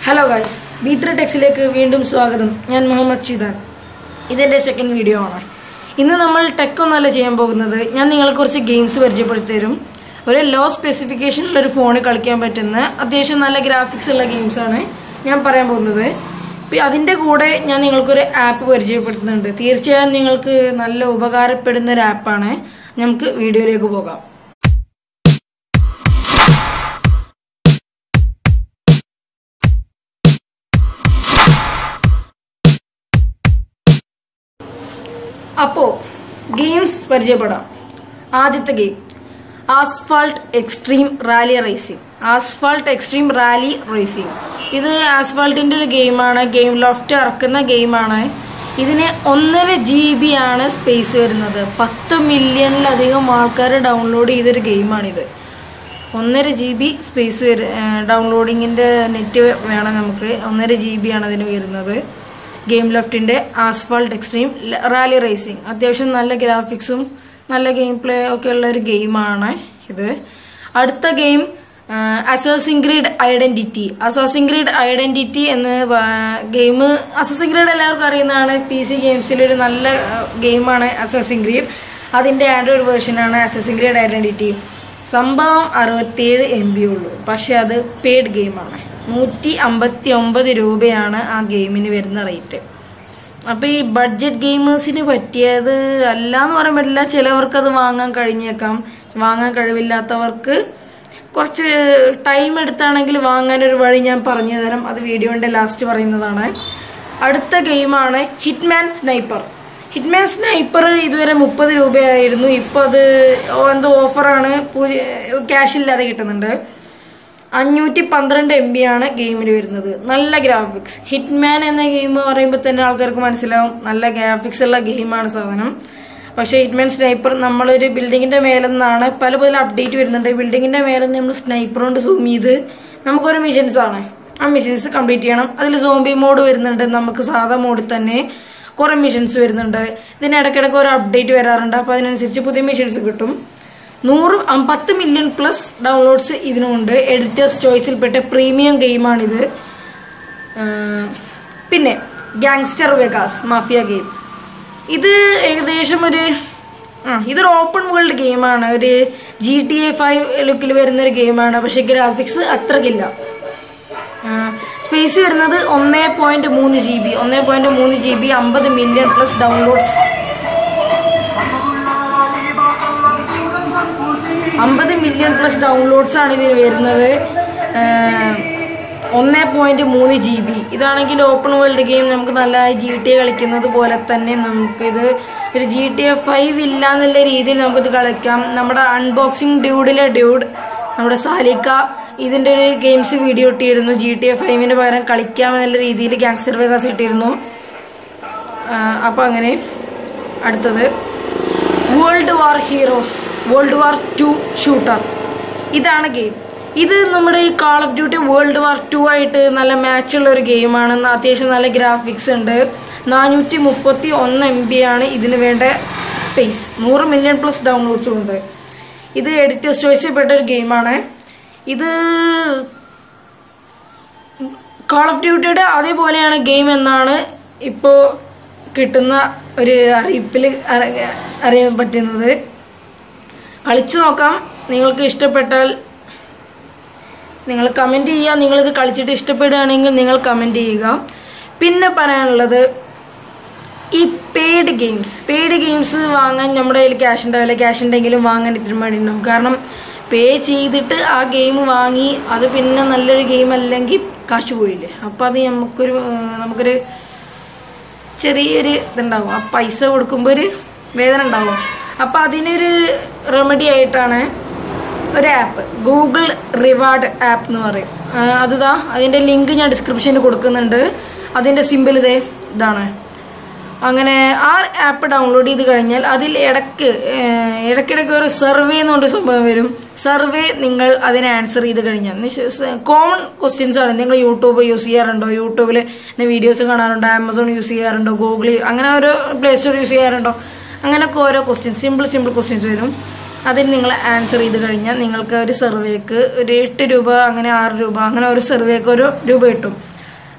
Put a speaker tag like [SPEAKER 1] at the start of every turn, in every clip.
[SPEAKER 1] hello guys B three ടെക്സിലേക്ക് വീണ്ടും സ്വാഗതം ഞാൻ മുഹമ്മദ് ഷിദാൻ ഇതെൻ്റെ സെക്കൻഡ് വീഡിയോ ആണ് ഇന്ന് നമ്മൾ ടെക് ഒന്നല്ല ചെയ്യാൻ പോകുന്നത് ഞാൻ നിങ്ങൾക്ക് കുറച്ച് ഗെയിംസ് പരിചയപ്പെടുത്തി തരും ഒരു ലോ സ്പെസിഫിക്കേഷനിലുള്ള ഒരു ഫോണിൽ കളിക്കാൻ പറ്റുന്ന അത്യാവശ്യം നല്ല ഗ്രാഫിക്സ് ഉള്ള ഗെയിംസ് ആണ് ഞാൻ പറയാൻ പോകുന്നത് ഇപ്പം അതിൻ്റെ കൂടെ ഞാൻ നിങ്ങൾക്കൊരു ആപ്പ് പരിചയപ്പെടുത്തുന്നുണ്ട് തീർച്ചയായും നിങ്ങൾക്ക് നല്ല ഉപകാരപ്പെടുന്ന ഒരു ആപ്പാണ് നമുക്ക് വീഡിയോയിലേക്ക് പോകാം അപ്പോൾ ഗെയിംസ് പരിചയപ്പെടാം ആദ്യത്തെ game asphalt extreme rally racing asphalt extreme rally racing ഇത് ആസ്ഫാൾട്ടിൻ്റെ ഒരു ഗെയിമാണ് ഗെയിം ലോഫ്റ്റ് ഇറക്കുന്ന ഗെയിമാണ് ഇതിന് ഒന്നര ജി ബി ആണ് സ്പേസ് വരുന്നത് പത്ത് മില്യണിലധികം ആൾക്കാർ ഡൗൺലോഡ് ചെയ്തൊരു ഗെയിമാണിത് ഒന്നര ജി ബി സ്പേസ് ഡൗൺലോഡിങ്ങിൻ്റെ നെറ്റ് വേണം നമുക്ക് ഒന്നര ജി ബി ആണ് അതിന് വരുന്നത് ഗെയിം ലെഫ്റ്റിൻ്റെ ആസ്ഫാൾട്ട് എക്സ്ട്രീം റാലി റേസിംഗ് അത്യാവശ്യം നല്ല ഗ്രാഫിക്സും നല്ല ഗെയിം പ്ലേ ഒക്കെ ഉള്ള ഒരു ഗെയിമാണ് ഇത് അടുത്ത game Assassin's Creed identity Assassin's Creed identity എന്ന ഗെയിം അസാസിംഗ്രീഡ് എല്ലാവർക്കും അറിയുന്നതാണ് പി സി ഗെയിംസിലൊരു നല്ല ഗെയിമാണ് അസാസിംഗ്രീഡ് അതിൻ്റെ ആൻഡ്രോയിഡ് വേർഷനാണ് അസാസിംഗ്രീഡ് ഐഡന്റിറ്റി സംഭവം അറുപത്തിയേഴ് എം ബി ഉള്ളൂ പക്ഷെ അത് പെയ്ഡ് ഗെയിമാണ് നൂറ്റി അമ്പത്തി ഒമ്പത് രൂപയാണ് ആ ഗെയിമിന് വരുന്ന റേറ്റ് അപ്പോൾ ഈ ബഡ്ജറ്റ് ഗെയിമേഴ്സിന് പറ്റിയത് അല്ല എന്ന് പറയാൻ പറ്റില്ല ചിലവർക്ക് അത് വാങ്ങാൻ കഴിഞ്ഞേക്കാം വാങ്ങാൻ കഴിവില്ലാത്തവർക്ക് കുറച്ച് ടൈം എടുത്താണെങ്കിൽ വാങ്ങാനൊരു വഴി ഞാൻ പറഞ്ഞു തരാം അത് വീഡിയോൻ്റെ ലാസ്റ്റ് പറയുന്നതാണ് അടുത്ത ഗെയിമാണ് ഹിറ്റ്മാൻ സ്നൈപ്പർ ഹിറ്റ്മാൻ സ്നൈപ്പർ ഇതുവരെ മുപ്പത് രൂപയായിരുന്നു ഇപ്പോൾ അത് എന്തോ ഓഫറാണ് ക്യാഷ് ഇല്ലാതെ കിട്ടുന്നുണ്ട് അഞ്ഞൂറ്റി പന്ത്രണ്ട് എം ബി ആണ് ഗെയിമിൽ വരുന്നത് നല്ല ഗ്രാഫിക്സ് ഹിറ്റ്മാൻ എന്ന ഗെയിം പറയുമ്പോൾ തന്നെ ആൾക്കാർക്ക് മനസ്സിലാവും നല്ല ഗ്രാഫിക്സ് ഉള്ള ഗെയിമാണ് സാധനം പക്ഷേ ഹിറ്റ്മാൻ സ്നൈപ്പർ നമ്മളൊരു ബിൽഡിങ്ങിൻ്റെ മേലെ നിന്നാണ് പല പല അപ്ഡേറ്റ് വരുന്നുണ്ട് ബിൽഡിങ്ങിൻ്റെ മേലെ നിന്ന് നമ്മൾ സ്നൈപ്പർ കൊണ്ട് സൂം ചെയ്ത് നമുക്കൊരു മിഷൻസ് ആണ് ആ മിഷൻസ് കംപ്ലീറ്റ് ചെയ്യണം അതിൽ സോംബി മോഡ് വരുന്നുണ്ട് നമുക്ക് സാധാ മോഡിൽ തന്നെ കുറേ മിഷൻസ് വരുന്നുണ്ട് ഇതിന് ഇടയ്ക്കിടയ്ക്ക് ഒരു അപ്ഡേറ്റ് വരാറുണ്ട് അപ്പോൾ അതിനനുസരിച്ച് പുതിയ മിഷൻസ് കിട്ടും നൂറ് പത്ത് മില്യൺ പ്ലസ് ഡൗൺലോഡ്സ് ഇതിനുണ്ട് എഡിറ്റേഴ്സ് ചോയ്സിൽപ്പെട്ട പ്രീമിയം ഗെയിമാണിത് പിന്നെ ഗാങ്സ്റ്റർ വെഗാസ് മാഫിയ ഗെയിം ഇത് ഏകദേശം ഒരു ആ ഇതൊരു ഓപ്പൺ വേൾഡ് ഗെയിമാണ് ഒരു ജി ടി എ ഫൈവ് ലുക്കിൽ വരുന്ന ഒരു ഗെയിമാണ് പക്ഷെ ഗ്രാഫിക്സ് അത്രക്കില്ല സ്പേസ് വരുന്നത് ഒന്നേ പോയിന്റ് മൂന്ന് ജി ബി ഒന്നേ പോയിന്റ് മൂന്ന് ജി ബി അമ്പത് മില്യൺ പ്ലസ് ഡൗൺലോഡ്സ് അമ്പത് മില്യൺ പ്ലസ് ഡൗൺലോഡ്സ് ആണ് ഇതിന് വരുന്നത് ഒന്നേ പോയിന്റ് മൂന്ന് ജി ബി ഇതാണെങ്കിൽ ഓപ്പൺ വേൾഡ് ഗെയിം നമുക്ക് നല്ല ജി ടി എ കളിക്കുന്നത് പോലെ തന്നെ നമുക്കിത് ഒരു ജി ടി എ ഫൈവ് ഇല്ല എന്നുള്ള രീതിയിൽ നമുക്കിത് കളിക്കാം നമ്മുടെ അൺബോക്സിങ് ഡ്യൂഡിലെ ഡ്യൂഡ് നമ്മുടെ സാലിക്ക ഇതിൻ്റെ ഒരു ഗെയിംസ് വീഡിയോ ഇട്ടിരുന്നു ജി ടി എ ഫൈവിന് പകരം കളിക്കാമെന്നുള്ള രീതിയിൽ ഗാങ്സ്റ്റർ വേഗാസ് ഇട്ടിരുന്നു അപ്പോൾ അങ്ങനെ അടുത്തത് world war heroes world war two shooter ഇതാണ് ഗെയിം ഇത് നമ്മുടെ ഈ call of duty world war two ആയിട്ട് നല്ല മാച്ചുള്ള ഒരു ഗെയിമാണ് അത്യാവശ്യം നല്ല ഗ്രാഫിക്സ് ഉണ്ട് നാനൂറ്റി മുപ്പത്തി ഒന്ന് എം ബി ആണ് ഇതിന് വേണ്ട സ്പേസ് നൂറ് മില്യൺ പ്ലസ് ഡൗൺലോഡ്സും ഉണ്ട് ഇത് എഡിറ്റേഴ്സ് ചോയ്സ് പെട്ട ഒരു ഗെയിമാണ് ഇത് കാൾ ഓഫ് ഡ്യൂട്ടിയുടെ അതേപോലെയാണ് ഗെയിം എന്നാണ് ഇപ്പോൾ കിട്ടുന്ന ഒരു അറിയിപ്പിൽ അറിയാൻ പറ്റുന്നത് കളിച്ചു നോക്കാം നിങ്ങൾക്ക് ഇഷ്ടപ്പെട്ടാൽ നിങ്ങൾ കമൻറ്റ് ചെയ്യുക നിങ്ങളിത് കളിച്ചിട്ട് ഇഷ്ടപ്പെടുകയാണെങ്കിൽ നിങ്ങൾ കമൻറ്റ് ചെയ്യുക പിന്നെ പറയാനുള്ളത് ഈ പെയ്ഡ് ഗെയിംസ് പെയ്ഡ് ഗെയിംസ് വാങ്ങാൻ നമ്മുടെ കയ്യിൽ ക്യാഷ് ഉണ്ടാവില്ല ക്യാഷ് ഉണ്ടെങ്കിലും വാങ്ങാൻ ഇത്തിരി മടി ഉണ്ടാവും കാരണം പേ ചെയ്തിട്ട് ആ ഗെയിം വാങ്ങി അത് പിന്നെ നല്ലൊരു ഗെയിം അല്ലെങ്കിൽ കാശ് പോയില്ലേ അപ്പോൾ അത് നമുക്കൊരു നമുക്കൊരു ചെറിയൊരു ഇതുണ്ടാവും ആ പൈസ കൊടുക്കുമ്പോൾ ഒരു വേദന ഉണ്ടാവും അപ്പോൾ അതിനൊരു റെമഡി ആയിട്ടാണ് ഒരു ആപ്പ് ഗൂഗിൾ റിവാർഡ് ആപ്പ് എന്ന് പറയും അതുതാ അതിൻ്റെ ലിങ്ക് ഞാൻ ഡിസ്ക്രിപ്ഷനിൽ കൊടുക്കുന്നുണ്ട് അതിൻ്റെ സിമ്പിൾ ഇതേ ഇതാണ് അങ്ങനെ ആ ആപ്പ് ഡൗൺലോഡ് ചെയ്ത് കഴിഞ്ഞാൽ അതിൽ ഇടയ്ക്ക് ഇടയ്ക്കിടയ്ക്ക് ഒരു സർവേ എന്ന് പറഞ്ഞ സംഭവം വരും സർവേ നിങ്ങൾ അതിനെ ആൻസർ ചെയ്ത് കഴിഞ്ഞാൽ കോമൺ ക്വസ്റ്റ്യൻസ് ആണ് നിങ്ങൾ യൂട്യൂബ് യൂസ് ചെയ്യാറുണ്ടോ യൂട്യൂബിൽ വീഡിയോസ് കാണാറുണ്ടോ ആമസോൺ യൂസ് ചെയ്യാറുണ്ടോ ഗൂഗിൾ അങ്ങനെ ഓരോ പ്ലേ സ്റ്റോർ യൂസ് ചെയ്യാറുണ്ടോ അങ്ങനെയൊക്കെ ഓരോ ക്വസ്റ്റ്യൻസ് സിമ്പിൾ സിമ്പിൾ ക്വസ്റ്റ്യൻസ് വരും അതിന് നിങ്ങൾ ആൻസർ ചെയ്ത് കഴിഞ്ഞാൽ നിങ്ങൾക്ക് ഒരു സർവേക്ക് ഒരു എട്ട് രൂപ അങ്ങനെ ആറ് രൂപ അങ്ങനെ ഒരു സർവേക്ക് ഒരു രൂപ കിട്ടും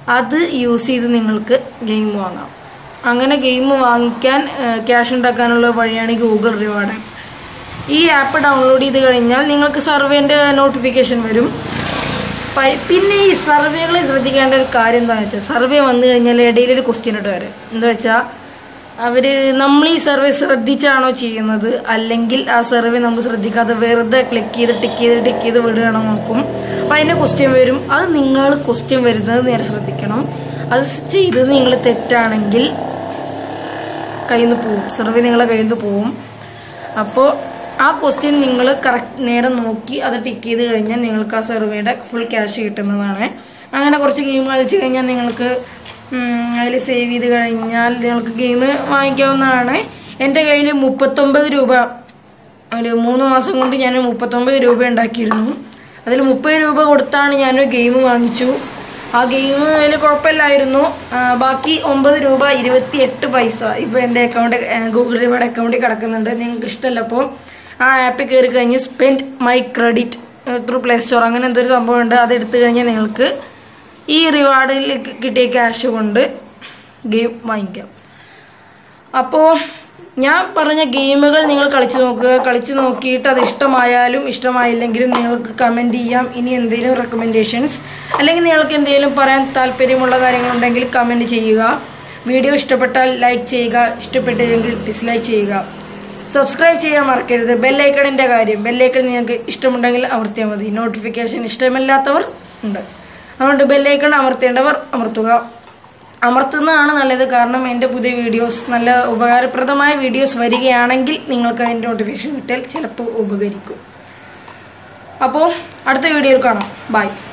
[SPEAKER 1] അത് യൂസ് ചെയ്ത് നിങ്ങൾക്ക് ഗെയിം വാങ്ങാം അങ്ങനെ ഗെയിം വാങ്ങിക്കാൻ ക്യാഷ് ഉണ്ടാക്കാനുള്ള വഴിയാണ് ഈ ഗൂഗിൾ റിവാർഡ് ആപ്പ് ഈ ആപ്പ് ഡൗൺലോഡ് ചെയ്ത് കഴിഞ്ഞാൽ നിങ്ങൾക്ക് സർവേൻ്റെ നോട്ടിഫിക്കേഷൻ വരും പ- പിന്നെ ഈ സർവേകളിൽ ശ്രദ്ധിക്കേണ്ട ഒരു കാര്യം എന്താണെന്ന് വെച്ചാൽ സർവേ വന്നു കഴിഞ്ഞാൽ ഇടയിൽ ഒരു ക്വസ്റ്റ്യൻ ഇട്ട് വരും എന്താ വെച്ചാൽ അവർ നമ്മൾ ഈ സർവേ ശ്രദ്ധിച്ചാണോ ചെയ്യുന്നത് അല്ലെങ്കിൽ ആ സർവേ നമ്മൾ ശ്രദ്ധിക്കാതെ വെറുതെ ക്ലിക്ക് ചെയ്ത് ടിക്ക് ചെയ്ത് ടിക്ക് ചെയ്ത് വിടുകയാണോ നോക്കും അപ്പം അതിൻ്റെ ക്വസ്റ്റ്യൻ വരും അത് നിങ്ങൾ ക്വസ്റ്റ്യൻ വരുന്നത് നേരെ ശ്രദ്ധിക്കണം അത് ചെയ്തത് നിങ്ങൾ തെറ്റാണെങ്കിൽ കയ്യിൽ നിന്ന് പോവും സർവേ നിങ്ങളെ കയ്യിൽ നിന്ന് പോവും അപ്പോൾ ആ ക്വസ്റ്റ്യൻ നിങ്ങൾ കറക്റ്റ് നേരെ നോക്കി അത് ടിക്ക് ചെയ്ത് കഴിഞ്ഞാൽ നിങ്ങൾക്ക് ആ സർവേയുടെ ഫുൾ ക്യാഷ് കിട്ടുന്നതാണ് അങ്ങനെ കുറച്ച് ഗെയിം കളിച്ച് കഴിഞ്ഞാൽ നിങ്ങൾക്ക് അതിൽ സേവ് ചെയ്ത് കഴിഞ്ഞാൽ നിങ്ങൾക്ക് ഗെയിം വാങ്ങിക്കാവുന്നതാണ് എൻ്റെ കയ്യിൽ മുപ്പത്തൊമ്പത് രൂപ ഒരു മൂന്ന് മാസം കൊണ്ട് ഞാൻ മുപ്പത്തൊമ്പത് രൂപ ഉണ്ടാക്കിയിരുന്നു അതിൽ മുപ്പത് രൂപ കൊടുത്താണ് ഞാനൊരു ഗെയിം വാങ്ങിച്ചു ആ ഗെയിം വലിയ കുഴപ്പമില്ലായിരുന്നു ആ, ബാക്കി ഒമ്പത് രൂപ ഇരുപത്തി എട്ട് പൈസ ഇപ്പോൾ എൻ്റെ അക്കൗണ്ട് ഗൂഗിൾ റിവാർഡ് അക്കൗണ്ടിൽ കിടക്കുന്നുണ്ട് നിങ്ങൾക്ക് ഇഷ്ടമല്ല അപ്പോൾ ആ ആപ്പിൽ കയറി കഴിഞ്ഞ് spend my credit through play store അങ്ങനെ എന്തൊരു സംഭവം ഉണ്ട് അത് എടുത്തു കഴിഞ്ഞാൽ നിങ്ങൾക്ക് ഈ റിവാർഡിൽ കിട്ടിയ ക്യാഷ് കൊണ്ട് ഗെയിം വാങ്ങിക്കാം അപ്പോൾ ഞാൻ പറഞ്ഞ ഗെയിമുകൾ നിങ്ങൾ കളിച്ചു നോക്കുക കളിച്ചു നോക്കിയിട്ട് അത് ഇഷ്ടമായാലും ഇഷ്ടമായില്ലെങ്കിലും നിങ്ങൾക്ക് കമൻറ്റ് ചെയ്യാം ഇനി എന്തെങ്കിലും റെക്കമെൻഡേഷൻസ് അല്ലെങ്കിൽ നിങ്ങൾക്ക് എന്തെങ്കിലും പറയാൻ താല്പര്യമുള്ള കാര്യങ്ങളുണ്ടെങ്കിൽ കമൻറ്റ് ചെയ്യുക വീഡിയോ ഇഷ്ടപ്പെട്ടാൽ ലൈക്ക് ചെയ്യുക ഇഷ്ടപ്പെട്ടില്ലെങ്കിൽ ഡിസ്ലൈക്ക് ചെയ്യുക സബ്സ്ക്രൈബ് ചെയ്യാൻ മറക്കരുത് ബെല്ലൈക്കണിൻ്റെ കാര്യം ബെല്ലൈക്കൺ നിങ്ങൾക്ക് ഇഷ്ടമുണ്ടെങ്കിൽ അമർത്തിയാൽ മതി നോട്ടിഫിക്കേഷൻ ഇഷ്ടമില്ലാത്തവർ ഉണ്ട് അതുകൊണ്ട് ബെല്ലൈക്കൺ അമർത്തേണ്ടവർ അമർത്തുക അമർത്തുന്നതാണ് നല്ലത് കാരണം എൻ്റെ പുതിയ വീഡിയോസ് നല്ല ഉപകാരപ്രദമായ വീഡിയോസ് വരികയാണെങ്കിൽ നിങ്ങൾക്ക് അതിൻ്റെ നോട്ടിഫിക്കേഷൻ കിട്ടിയാൽ ചിലപ്പോൾ ഉപകരിക്കും അപ്പോൾ അടുത്ത വീഡിയോയിൽ കാണാം ബൈ